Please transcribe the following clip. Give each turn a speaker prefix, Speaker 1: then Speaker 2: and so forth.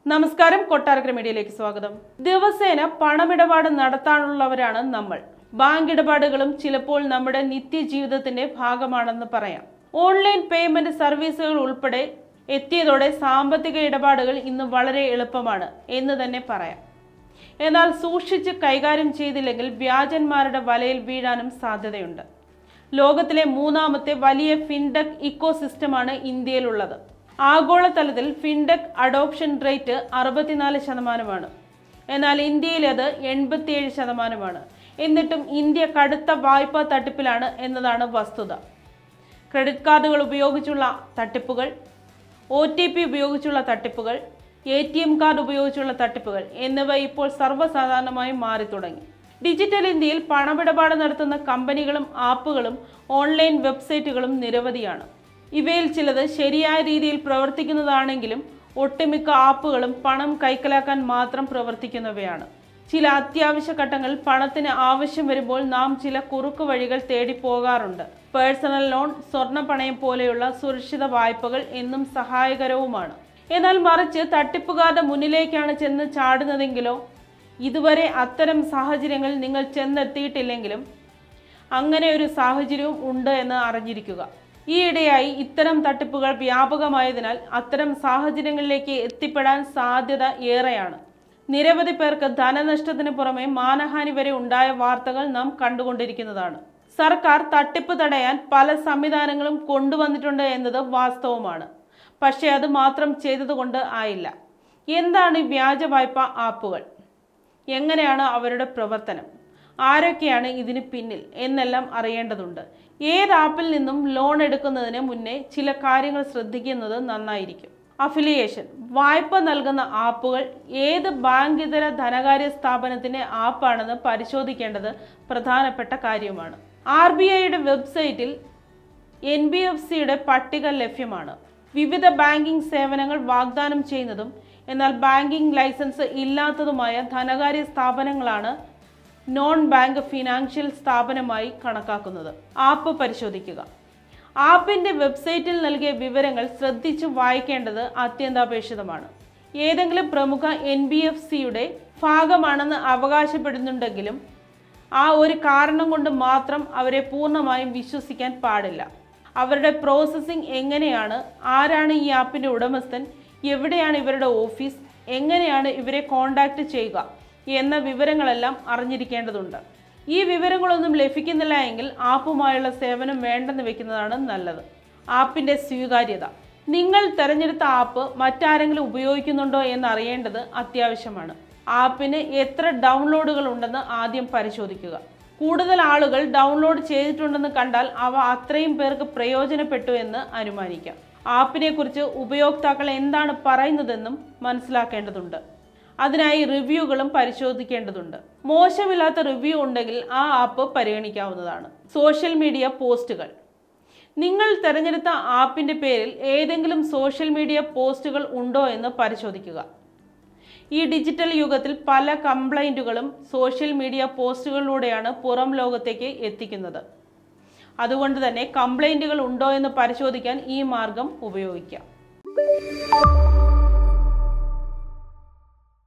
Speaker 1: നമസ്കാരം കൊട്ടാരക്കര മീഡിയയിലേക്ക് സ്വാഗതം ദിവസേന പണമിടപാട് നടത്താനുള്ളവരാണ് നമ്മൾ ബാങ്ക് ഇടപാടുകളും ചിലപ്പോൾ നമ്മുടെ നിത്യജീവിതത്തിന്റെ ഭാഗമാണെന്ന് പറയാം ഓൺലൈൻ പേയ്മെന്റ് സർവീസുകൾ ഉൾപ്പെടെ എത്തിയതോടെ സാമ്പത്തിക ഇടപാടുകൾ ഇന്ന് വളരെ എളുപ്പമാണ് എന്ന് തന്നെ പറയാം എന്നാൽ സൂക്ഷിച്ച് കൈകാര്യം ചെയ്തില്ലെങ്കിൽ വ്യാജന്മാരുടെ വലയിൽ വീഴാനും സാധ്യതയുണ്ട് ലോകത്തിലെ മൂന്നാമത്തെ വലിയ ഫിൻടെക് ഇക്കോസിസ്റ്റമാണ് ഇന്ത്യയിലുള്ളത് ആഗോളതലത്തിൽ ഫിൻടെക് അഡോപ്ഷൻ റേറ്റ് അറുപത്തിനാല് ശതമാനമാണ് എന്നാൽ ഇന്ത്യയിൽ അത് എൺപത്തിയേഴ് ശതമാനമാണ് എന്നിട്ടും ഇന്ത്യ കടുത്ത വായ്പാ തട്ടിപ്പിലാണ് എന്നതാണ് വസ്തുത ക്രെഡിറ്റ് കാർഡുകൾ ഉപയോഗിച്ചുള്ള തട്ടിപ്പുകൾ ഒ ടി പി ഉപയോഗിച്ചുള്ള തട്ടിപ്പുകൾ എ ടി എം കാർഡ് ഉപയോഗിച്ചുള്ള തട്ടിപ്പുകൾ എന്നിവ ഇപ്പോൾ സർവ്വസാധാരണമായി മാറി തുടങ്ങി ഡിജിറ്റൽ ഇന്ത്യയിൽ പണമിടപാട് നടത്തുന്ന കമ്പനികളും ആപ്പുകളും ഓൺലൈൻ വെബ്സൈറ്റുകളും നിരവധിയാണ് ഇവയിൽ ചിലത് ശരിയായ രീതിയിൽ പ്രവർത്തിക്കുന്നതാണെങ്കിലും ഒട്ടുമിക്ക ആപ്പുകളും പണം കൈക്കലാക്കാൻ മാത്രം പ്രവർത്തിക്കുന്നവയാണ് ചില അത്യാവശ്യ ഘട്ടങ്ങളിൽ പണത്തിന് ആവശ്യം വരുമ്പോൾ നാം ചില കുറുക്കു വഴികൾ തേടി പോകാറുണ്ട് പേഴ്സണൽ ലോൺ സ്വർണ്ണ പണയം പോലെയുള്ള സുരക്ഷിത വായ്പകൾ എന്നും സഹായകരവുമാണ് എന്നാൽ മറിച്ച് തട്ടിപ്പുകാരുടെ മുന്നിലേക്കാണ് ചെന്ന് ചാടുന്നതെങ്കിലോ ഇതുവരെ അത്തരം സാഹചര്യങ്ങളിൽ നിങ്ങൾ ചെന്നെത്തിയിട്ടില്ലെങ്കിലും അങ്ങനെ ഒരു സാഹചര്യവും ഉണ്ട് എന്ന് അറിഞ്ഞിരിക്കുക ഈയിടെയായി ഇത്തരം തട്ടിപ്പുകൾ വ്യാപകമായതിനാൽ അത്തരം സാഹചര്യങ്ങളിലേക്ക് എത്തിപ്പെടാൻ സാധ്യത ഏറെയാണ് നിരവധി പേർക്ക് ധനനഷ്ടത്തിന് പുറമെ മാനഹാനി വരെ ഉണ്ടായ വാർത്തകൾ നാം കണ്ടുകൊണ്ടിരിക്കുന്നതാണ് സർക്കാർ തട്ടിപ്പ് തടയാൻ പല സംവിധാനങ്ങളും കൊണ്ടുവന്നിട്ടുണ്ട് എന്നത് വാസ്തവമാണ് പക്ഷേ അത് മാത്രം ചെയ്തതുകൊണ്ട് ആയില്ല എന്താണ് ഈ വ്യാജ വായ്പ ആപ്പുകൾ എങ്ങനെയാണ് അവരുടെ പ്രവർത്തനം ആരൊക്കെയാണ് ഇതിന് പിന്നിൽ എന്നെല്ലാം അറിയേണ്ടതുണ്ട് ഏത് ആപ്പിൽ നിന്നും ലോൺ എടുക്കുന്നതിന് മുന്നേ ചില കാര്യങ്ങൾ ശ്രദ്ധിക്കുന്നത് നന്നായിരിക്കും അഫിലിയേഷൻ വായ്പ നൽകുന്ന ആപ്പുകൾ ഏത് ബാങ്ക് ഇതര ധനകാര്യ സ്ഥാപനത്തിന്റെ ആപ്പാണെന്ന് പരിശോധിക്കേണ്ടത് പ്രധാനപ്പെട്ട കാര്യമാണ് ആർ ബി ഐയുടെ വെബ്സൈറ്റിൽ എൻ ബി എഫ് സിയുടെ പട്ടിക ലഭ്യമാണ് വിവിധ ബാങ്കിംഗ് സേവനങ്ങൾ വാഗ്ദാനം ചെയ്യുന്നതും എന്നാൽ ബാങ്കിംഗ് ലൈസൻസ് ഇല്ലാത്തതുമായ ധനകാര്യ സ്ഥാപനങ്ങളാണ് നോൺ ബാങ്ക് ഫിനാൻഷ്യൽ സ്ഥാപനമായി കണക്കാക്കുന്നത് ആപ്പ് പരിശോധിക്കുക ആപ്പിന്റെ വെബ്സൈറ്റിൽ നൽകിയ വിവരങ്ങൾ ശ്രദ്ധിച്ചു വായിക്കേണ്ടത് അത്യന്താപേക്ഷിതമാണ് ഏതെങ്കിലും പ്രമുഖ എൻ ബി എഫ് സിയുടെ ഭാഗമാണെന്ന് അവകാശപ്പെടുന്നുണ്ടെങ്കിലും ആ ഒരു കാരണം കൊണ്ട് മാത്രം അവരെ പൂർണ്ണമായും വിശ്വസിക്കാൻ പാടില്ല അവരുടെ പ്രോസസ്സിംഗ് എങ്ങനെയാണ് ആരാണ് ഈ ആപ്പിന്റെ ഉടമസ്ഥൻ എവിടെയാണ് ഇവരുടെ ഓഫീസ് എങ്ങനെയാണ് ഇവരെ കോണ്ടാക്ട് ചെയ്യുക എന്ന വിവരങ്ങളെല്ലാം അറിഞ്ഞിരിക്കേണ്ടതുണ്ട് ഈ വിവരങ്ങളൊന്നും ലഭിക്കുന്നില്ല എങ്കിൽ ആപ്പുമായുള്ള സേവനം വേണ്ടെന്ന് വെക്കുന്നതാണ് നല്ലത് ആപ്പിന്റെ സ്വീകാര്യത നിങ്ങൾ തിരഞ്ഞെടുത്ത ആപ്പ് മറ്റാരെങ്കിലും ഉപയോഗിക്കുന്നുണ്ടോ എന്ന് അറിയേണ്ടത് അത്യാവശ്യമാണ് ആപ്പിന് എത്ര ഡൗൺലോഡുകൾ ഉണ്ടെന്ന് ആദ്യം പരിശോധിക്കുക കൂടുതൽ ആളുകൾ ഡൗൺലോഡ് ചെയ്തിട്ടുണ്ടെന്ന് കണ്ടാൽ അവ അത്രയും പേർക്ക് പ്രയോജനപ്പെട്ടു എന്ന് അനുമാനിക്കാം ആപ്പിനെ കുറിച്ച് ഉപയോക്താക്കൾ എന്താണ് പറയുന്നതെന്നും മനസ്സിലാക്കേണ്ടതുണ്ട് അതിനായി റിവ്യൂകളും പരിശോധിക്കേണ്ടതുണ്ട് മോശമില്ലാത്ത റിവ്യൂ ഉണ്ടെങ്കിൽ ആ ആപ്പ് പരിഗണിക്കാവുന്നതാണ് സോഷ്യൽ മീഡിയ പോസ്റ്റുകൾ നിങ്ങൾ തിരഞ്ഞെടുത്ത ആപ്പിന്റെ പേരിൽ ഏതെങ്കിലും സോഷ്യൽ മീഡിയ പോസ്റ്റുകൾ ഉണ്ടോ എന്ന് പരിശോധിക്കുക ഈ ഡിജിറ്റൽ യുഗത്തിൽ പല കംപ്ലൈൻറ്റുകളും സോഷ്യൽ മീഡിയ പോസ്റ്റുകളിലൂടെയാണ് പുറം ലോകത്തേക്ക് എത്തിക്കുന്നത് അതുകൊണ്ട് തന്നെ കംപ്ലൈൻറ്റുകൾ ഉണ്ടോ എന്ന് പരിശോധിക്കാൻ ഈ മാർഗം ഉപയോഗിക്കാം